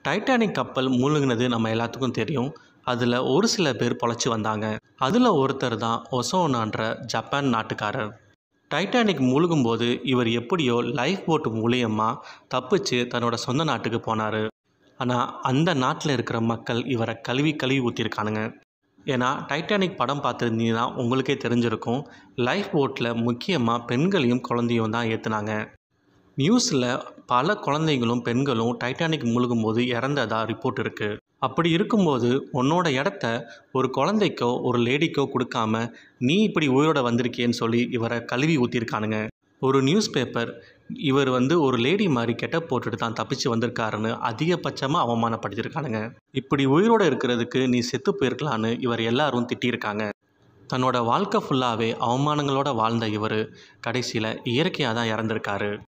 Titanic கப்பல் மூழ்கினது நம்ம எல்லாத்துக்கும் தெரியும் அதில் ஒரு சில பேர் பொழைச்சி வந்தாங்க அதில் ஒருத்தர் தான் ஒசோனான்ற ஜப்பான் நாட்டுக்காரர் டைட்டானிக் மூழ்கும்போது இவர் எப்படியோ லைஃப் போட் மூலியமாக தப்பிச்சு தன்னோட சொந்த நாட்டுக்கு போனார் ஆனால் அந்த நாட்டில் இருக்கிற மக்கள் இவரை கழுவி கழுவி ஊற்றிருக்கானுங்க ஏன்னா டைட்டானிக் படம் பார்த்துருந்தீங்கன்னா உங்களுக்கே தெரிஞ்சிருக்கும் லைஃப் போட்டில் முக்கியமாக பெண்களையும் குழந்தையும் தான் ஏற்றுனாங்க நியூஸில் பல குழந்தைங்களும் பெண்களும் டைட்டானிக் மூழ்கும்போது இறந்ததா ரிப்போர்ட் இருக்குது அப்படி இருக்கும்போது உன்னோட இடத்த ஒரு குழந்தைக்கோ ஒரு லேடிக்கோ கொடுக்காம நீ இப்படி உயிரோட வந்திருக்கேன்னு சொல்லி இவரை கழுவி ஊற்றிருக்கானுங்க ஒரு நியூஸ் பேப்பர் இவர் வந்து ஒரு லேடி மாதிரி கெட்ட போட்டுட்டு தான் தப்பிச்சு வந்திருக்காருன்னு அதிகபட்சமாக அவமானப்படுத்தியிருக்கானுங்க இப்படி உயிரோடு இருக்கிறதுக்கு நீ செத்து போயிருக்கலான்னு இவர் எல்லாரும் திட்டியிருக்காங்க தன்னோட வாழ்க்கை ஃபுல்லாகவே அவமானங்களோட வாழ்ந்த இவர் கடைசியில் இயற்கையாக தான் இறந்துருக்காரு